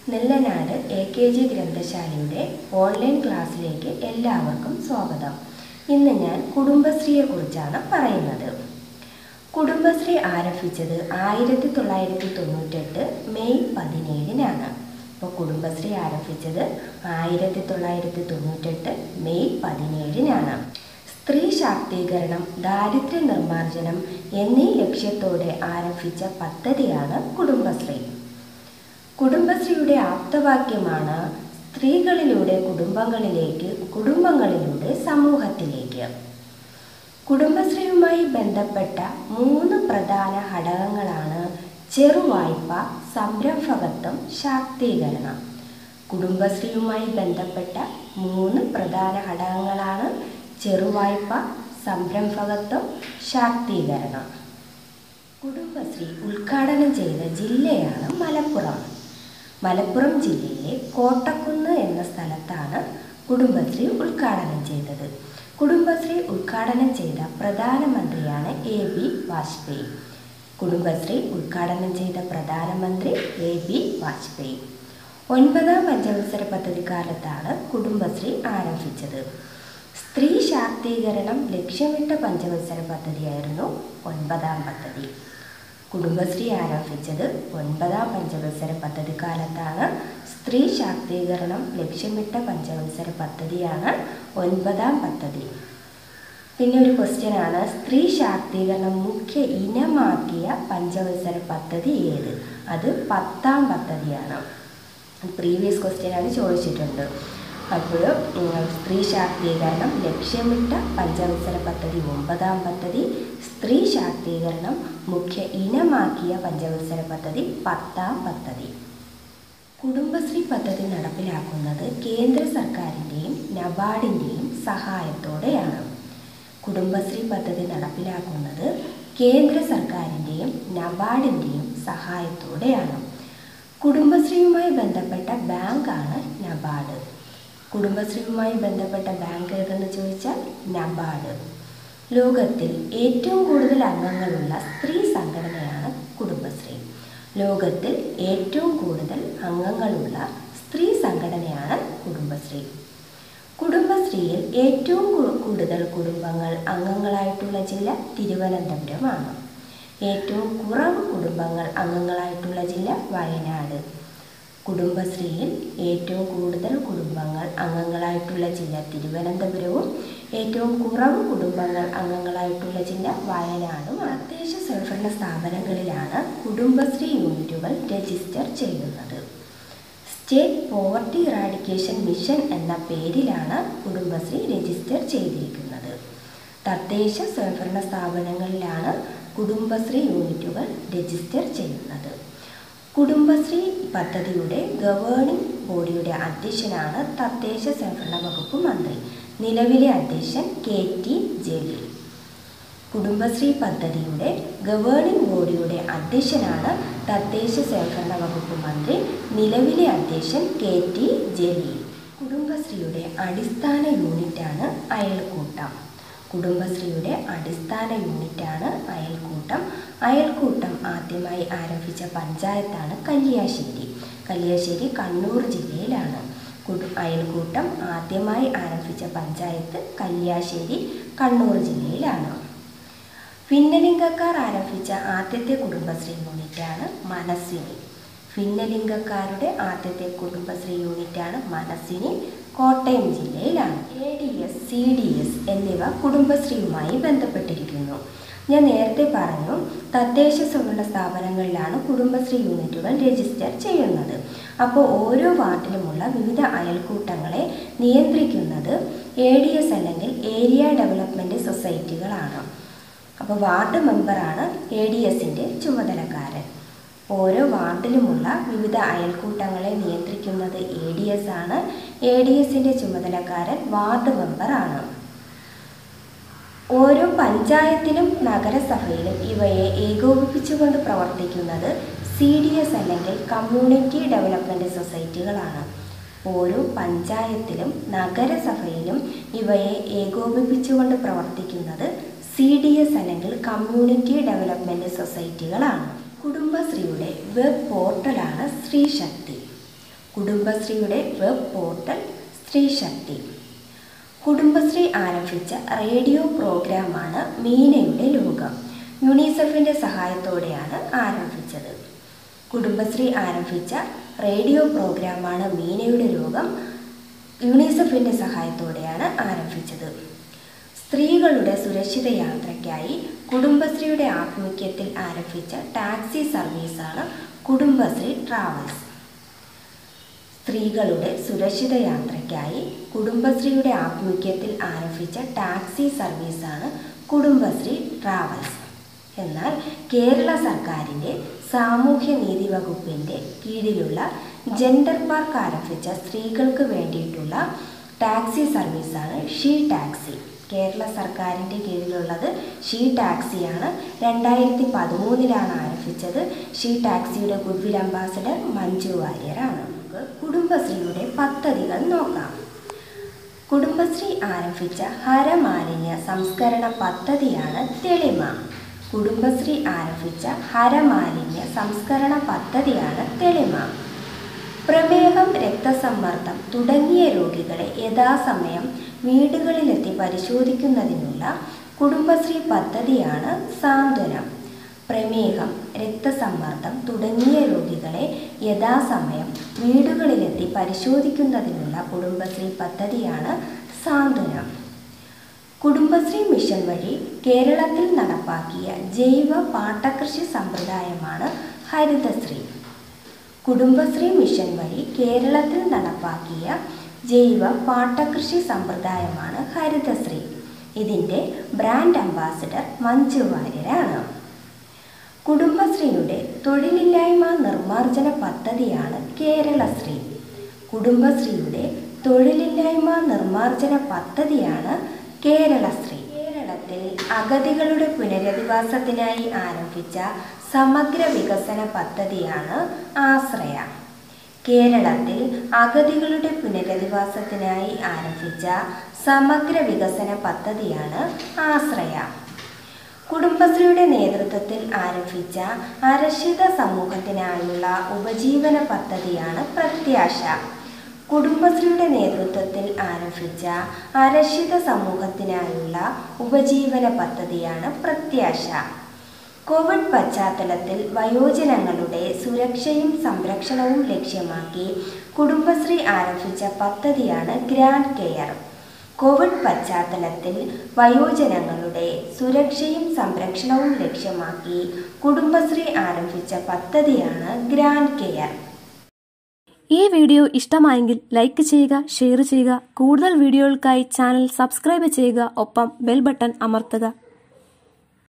Nellanad A K G ഗ്രന്ഥശാലയുടെ online ക്ലാസ്സിലേക്ക് എല്ലാവർക്കും സ്വാഗതം ഇന്ന് ഞാൻ കുടുംബശ്രീയെക്കുറിച്ചാണ് പറയുന്നത് കുടുംബശ്രീ ആരംഭിച്ചത് ആയിരത്തി തൊള്ളായിരത്തി തൊണ്ണൂറ്റെട്ട് മെയ് പതിനേഴിനാണ് അപ്പോൾ കുടുംബശ്രീ ആരംഭിച്ചത് ആയിരത്തി തൊള്ളായിരത്തി തൊണ്ണൂറ്റെട്ട് മെയ് പതിനേഴിനാണ് സ്ത്രീ ശാക്തീകരണം ദാരിദ്ര്യ നിർമ്മാർജ്ജനം എന്നീ ലക്ഷ്യത്തോടെ ആരംഭിച്ച പദ്ധതിയാണ് കുടുംബശ്രീ കുടുംബശ്രീയുടെ ആപ്തവാക്യമാണ് സ്ത്രീകളിലൂടെ കുടുംബങ്ങളിലേക്ക് കുടുംബങ്ങളിലൂടെ സമൂഹത്തിലേക്ക് കുടുംബശ്രീയുമായി ബന്ധപ്പെട്ട മൂന്ന് പ്രധാന ഘടകങ്ങളാണ് ചെറുവായ്പ സംരംഭകത്വം ശാക്തീകരണം കുടുംബശ്രീയുമായി ബന്ധപ്പെട്ട മൂന്ന് പ്രധാന ഘടകങ്ങളാണ് ചെറുവായ്പ സംരംഭകത്വം ശാക്തീകരണം കുടുംബശ്രീ ഉദ്ഘാടനം ചെയ്ത ജില്ലയാണ് മലപ്പുറം മലപ്പുറം ജില്ലയിലെ കോട്ടക്കുന്ന് എന്ന സ്ഥലത്താണ് കുടുംബശ്രീ ഉദ്ഘാടനം ചെയ്തത് കുടുംബശ്രീ ഉദ്ഘാടനം ചെയ്ത പ്രധാനമന്ത്രിയാണ് എ ബി വാജ്പേയി കുടുംബശ്രീ ഉദ്ഘാടനം ചെയ്ത പ്രധാനമന്ത്രി എ ബി വാജ്പേയി ഒൻപതാം പഞ്ചവത്സര പദ്ധതി കാലത്താണ് കുടുംബശ്രീ ആരംഭിച്ചത് സ്ത്രീ ശാക്തീകരണം ലക്ഷ്യമിട്ട പഞ്ചവത്സര പദ്ധതിയായിരുന്നു ഒൻപതാം പദ്ധതി കുടുംബശ്രീ ആരംഭിച്ചത് ഒൻപതാം പഞ്ചവത്സര പദ്ധതി കാലത്താണ് സ്ത്രീ ശാക്തീകരണം ലക്ഷ്യമിട്ട പഞ്ചവത്സര പദ്ധതിയാണ് ഒൻപതാം പദ്ധതി പിന്നെ ഒരു ക്വസ്റ്റ്യൻ ആണ് സ്ത്രീ ശാക്തീകരണം മുഖ്യ ഇനമാക്കിയ പഞ്ചവത്സര പദ്ധതി ഏത് അത് പത്താം പദ്ധതിയാണ് പ്രീവിയസ് ക്വസ്റ്റ്യൻ ആണ് ചോദിച്ചിട്ടുണ്ട് അപ്പോൾ സ്ത്രീ ശാക്തീകരണം ലക്ഷ്യമിട്ട പഞ്ചവത്സര പദ്ധതി ഒമ്പതാം പദ്ധതി സ്ത്രീ ശാക്തീകരണം മുഖ്യ ഇനമാക്കിയ പഞ്ചവത്സര പദ്ധതി പത്താം പദ്ധതി കുടുംബശ്രീ പദ്ധതി നടപ്പിലാക്കുന്നത് കേന്ദ്ര സർക്കാരിൻ്റെയും നബാർഡിൻ്റെയും സഹായത്തോടെയാണ് കുടുംബശ്രീ പദ്ധതി നടപ്പിലാക്കുന്നത് കേന്ദ്ര സർക്കാരിൻ്റെയും നബാർഡിൻ്റെയും സഹായത്തോടെയാണ് കുടുംബശ്രീയുമായി ബന്ധപ്പെട്ട ബാങ്കാണ് നബാർഡ് കുടുംബശ്രീയുമായി ബന്ധപ്പെട്ട ബാങ്ക് ഏതെന്ന് ചോദിച്ചാൽ നബാർഡ് ലോകത്തിൽ ഏറ്റവും കൂടുതൽ അംഗങ്ങളുള്ള സ്ത്രീ സംഘടനയാണ് കുടുംബശ്രീ ലോകത്തിൽ ഏറ്റവും കൂടുതൽ അംഗങ്ങളുള്ള സ്ത്രീ സംഘടനയാണ് കുടുംബശ്രീ കുടുംബശ്രീയിൽ ഏറ്റവും കൂടുതൽ കുടുംബങ്ങൾ അംഗങ്ങളായിട്ടുള്ള ജില്ല തിരുവനന്തപുരമാണ് ഏറ്റവും കുറവ് കുടുംബങ്ങൾ അംഗങ്ങളായിട്ടുള്ള ജില്ല വയനാട് കുടുംബശ്രീയിൽ ഏറ്റവും കൂടുതൽ കുടുംബങ്ങൾ അംഗങ്ങളായിട്ടുള്ള ജില്ല തിരുവനന്തപുരവും ഏറ്റവും കുറവ് കുടുംബങ്ങൾ അംഗങ്ങളായിട്ടുള്ള ജില്ല വയനാടും തദ്ദേശ സ്വയംഭരണ സ്ഥാപനങ്ങളിലാണ് കുടുംബശ്രീ യൂണിറ്റുകൾ രജിസ്റ്റർ ചെയ്യുന്നത് സ്റ്റേറ്റ് പോവർട്ടി ഇറാഡിക്കേഷൻ മിഷൻ എന്ന പേരിലാണ് കുടുംബശ്രീ രജിസ്റ്റർ ചെയ്തിരിക്കുന്നത് തദ്ദേശ സ്വയംഭരണ സ്ഥാപനങ്ങളിലാണ് കുടുംബശ്രീ യൂണിറ്റുകൾ രജിസ്റ്റർ ചെയ്യുന്നത് കുടുംബശ്രീ പദ്ധതിയുടെ ഗവേണിംഗ് ബോഡിയുടെ അധ്യക്ഷനാണ് തദ്ദേശ സ്വയംഭരണ വകുപ്പ് മന്ത്രി നിലവിലെ അധ്യക്ഷൻ കെ ടി ജലീൽ കുടുംബശ്രീ പദ്ധതിയുടെ ഗവേണിംഗ് ബോഡിയുടെ അധ്യക്ഷനാണ് തദ്ദേശ സ്വയംഭരണ വകുപ്പ് മന്ത്രി നിലവിലെ അധ്യക്ഷൻ കെ ടി ജലീൽ കുടുംബശ്രീയുടെ അടിസ്ഥാന യൂണിറ്റാണ് അയൽക്കൂട്ടം കുടുംബശ്രീയുടെ അടിസ്ഥാന യൂണിറ്റാണ് അയൽക്കൂട്ടം അയൽക്കൂട്ടം ആദ്യമായി ആരംഭിച്ച പഞ്ചായത്താണ് കല്യാശ്ശേരി കല്യാശ്ശേരി കണ്ണൂർ ജില്ലയിലാണ് കുടു അയൽക്കൂട്ടം ആദ്യമായി ആരംഭിച്ച പഞ്ചായത്ത് കല്യാശ്ശേരി കണ്ണൂർ ജില്ലയിലാണ് ഭിന്നലിംഗക്കാർ ആരംഭിച്ച ആദ്യത്തെ കുടുംബശ്രീ യൂണിറ്റാണ് മനസ്സിനി ഭിന്നലിംഗക്കാരുടെ ആദ്യത്തെ കുടുംബശ്രീ യൂണിറ്റാണ് മനസ്സിനി കോട്ടയം ജില്ലയിലാണ് A D S C D S എന്നിവ കുടുംബശ്രീയുമായി ബന്ധപ്പെട്ടിരിക്കുന്നു ഞാൻ നേരത്തെ പറഞ്ഞു തദ്ദേശ സ്വയംഭരണ സ്ഥാപനങ്ങളിലാണ് കുടുംബശ്രീ യൂണിറ്റുകൾ രജിസ്റ്റർ ചെയ്യുന്നത് അപ്പോൾ ഓരോ വാർഡിലുമുള്ള വിവിധ അയൽക്കൂട്ടങ്ങളെ നിയന്ത്രിക്കുന്നത് എ ഡി എസ് അല്ലെങ്കിൽ ഏരിയ ഡെവലപ്മെൻറ്റ് സൊസൈറ്റികളാണ് അപ്പോൾ വാർഡ് മെമ്പറാണ് എ ഡി എസിൻ്റെ ചുമതലക്കാരൻ ഓരോ വാർഡിലുമുള്ള വിവിധ അയൽക്കൂട്ടങ്ങളെ നിയന്ത്രിക്കുന്നത് എ ഡി എസ് ആണ് എ ഡി എസിൻ്റെ ചുമതലക്കാരൻ വാർഡ് മെമ്പറാണ് ഓരോ പഞ്ചായത്തിലും നഗരസഭയിലും ഇവയെ ഏകോപിപ്പിച്ചുകൊണ്ട് പ്രവർത്തിക്കുന്നത് സി ഡി എസ് അല്ലെങ്കിൽ കമ്മ്യൂണിറ്റി ഡെവലപ്മെൻറ്റ് സൊസൈറ്റികളാണ് ഓരോ പഞ്ചായത്തിലും നഗരസഭയിലും ഇവയെ ഏകോപിപ്പിച്ചുകൊണ്ട് പ്രവർത്തിക്കുന്നത് സി ഡി എസ് അല്ലെങ്കിൽ കമ്മ്യൂണിറ്റി ഡെവലപ്മെൻറ്റ് സൊസൈറ്റികളാണ് കുടുംബശ്രീയുടെ വെബ് പോർട്ടലാണ് ശ്രീശക്തി കുടുംബശ്രീയുടെ വെബ് പോർട്ടൽ സ്ത്രീശക്തി കുടുംബശ്രീ ആരംഭിച്ച റേഡിയോ പ്രോഗ്രാമാണ് മീനയുടെ ലോകം യുണിസെഫിൻ്റെ സഹായത്തോടെയാണ് ആരംഭിച്ചത് കുടുംബശ്രീ ആരംഭിച്ച റേഡിയോ പ്രോഗ്രാമാണ് മീനയുടെ ലോകം യുണിസെഫിൻ്റെ സഹായത്തോടെയാണ് ആരംഭിച്ചത് സ്ത്രീകളുടെ സുരക്ഷിത യാത്രയ്ക്കായി കുടുംബശ്രീയുടെ ആഭിമുഖ്യത്തിൽ ആരംഭിച്ച ടാക്സി സർവീസാണ് കുടുംബശ്രീ ട്രാവൽസ് സ്ത്രീകളുടെ സുരക്ഷിത യാത്രയ്ക്കായി കുടുംബശ്രീയുടെ ആഭിമുഖ്യത്തിൽ ആരംഭിച്ച ടാക്സി സർവീസാണ് കുടുംബശ്രീ ട്രാവൽസ് എന്നാൽ കേരള സർക്കാരിൻ്റെ സാമൂഹ്യനീതി വകുപ്പിൻ്റെ കീഴിലുള്ള ജെൻഡർ പാർക്ക് ആരംഭിച്ച സ്ത്രീകൾക്ക് വേണ്ടിയിട്ടുള്ള ടാക്സി സർവീസാണ് ഷീ ടാക്സി കേരള സർക്കാരിൻ്റെ കീഴിലുള്ളത് ഷീ ടാക്സിയാണ് രണ്ടായിരത്തി പതിമൂന്നിലാണ് ആരംഭിച്ചത് ഷീ ടാക്സിയുടെ ഗുഡ്വിൽ അംബാസഡർ മഞ്ജു വാര്യരാണ് നമുക്ക് കുടുംബശ്രീയുടെ പദ്ധതികൾ നോക്കാം കുടുംബശ്രീ ആരംഭിച്ച ഹരമാലിന്യ സംസ്കരണ പദ്ധതിയാണ് തെളിമ കുടുംബശ്രീ ആരംഭിച്ച ഹരമാലിന്യ സംസ്കരണ പദ്ധതിയാണ് തെളിമ പ്രമേഹം രക്തസമ്മർദ്ദം തുടങ്ങിയ രോഗികളെ യഥാസമയം വീടുകളിലെത്തി പരിശോധിക്കുന്നതിനുള്ള കുടുംബശ്രീ പദ്ധതിയാണ് സാന്ത്വനം പ്രമേഹം രക്തസമ്മർദ്ദം തുടങ്ങിയ രോഗികളെ യഥാസമയം വീടുകളിലെത്തി പരിശോധിക്കുന്നതിനുള്ള കുടുംബശ്രീ പദ്ധതിയാണ് സാന്ത്വനം കുടുംബശ്രീ മിഷൻ വഴി കേരളത്തിൽ നടപ്പാക്കിയ ജൈവ പാട്ടകൃഷി സമ്പ്രദായമാണ് ഹരിതശ്രീ കുടുംബശ്രീ മിഷൻ വഴി കേരളത്തിൽ നടപ്പാക്കിയ ജൈവ പാട്ടകൃഷി സമ്പ്രദായമാണ് ഹരിതശ്രീ ഇതിൻ്റെ ബ്രാൻഡ് അംബാസിഡർ മഞ്ജു വാര്യരാണ് കുടുംബശ്രീയുടെ തൊഴിലില്ലായ്മ നിർമ്മാർജ്ജന പദ്ധതിയാണ് കേരളശ്രീ കുടുംബശ്രീയുടെ തൊഴിലില്ലായ്മ നിർമ്മാർജ്ജന പദ്ധതിയാണ് കേരളശ്രീ കേരളത്തിൽ അഗതികളുടെ പുനരധിവാസത്തിനായി ആരംഭിച്ച സമഗ്ര വികസന പദ്ധതിയാണ് ആശ്രയ കേരളത്തിൽ അഗതികളുടെ പുനരധിവാസത്തിനായി ആരംഭിച്ച സമഗ്ര വികസന പദ്ധതിയാണ് ആശ്രയ കുടുംബശ്രീയുടെ നേതൃത്വത്തിൽ ആരംഭിച്ച അരക്ഷിത സമൂഹത്തിനായുള്ള ഉപജീവന പദ്ധതിയാണ് പ്രത്യാശ കുടുംബശ്രീയുടെ നേതൃത്വത്തിൽ ആരംഭിച്ച അരക്ഷിത സമൂഹത്തിനായുള്ള ഉപജീവന പദ്ധതിയാണ് പ്രത്യാശ കോവിഡ് പശ്ചാത്തലത്തിൽ വയോജനങ്ങളുടെ സുരക്ഷയും സംരക്ഷണവും ലക്ഷ്യമാക്കി കുടുംബശ്രീ ആരംഭിച്ച പദ്ധതിയാണ് ഗ്രാൻഡ് കെയർ കോവിഡ് പശ്ചാത്തലത്തിൽ വയോജനങ്ങളുടെ സുരക്ഷയും സംരക്ഷണവും ലക്ഷ്യമാക്കി കുടുംബശ്രീ ആരംഭിച്ച പദ്ധതിയാണ് ഗ്രാൻഡ് കെയർ ഈ വീഡിയോ ഇഷ്ടമായെങ്കിൽ ലൈക്ക് ചെയ്യുക ഷെയർ ചെയ്യുക കൂടുതൽ വീഡിയോകൾക്കായി ചാനൽ സബ്സ്ക്രൈബ് ചെയ്യുക ഒപ്പം ബെൽ ബട്ടൺ അമർത്തുക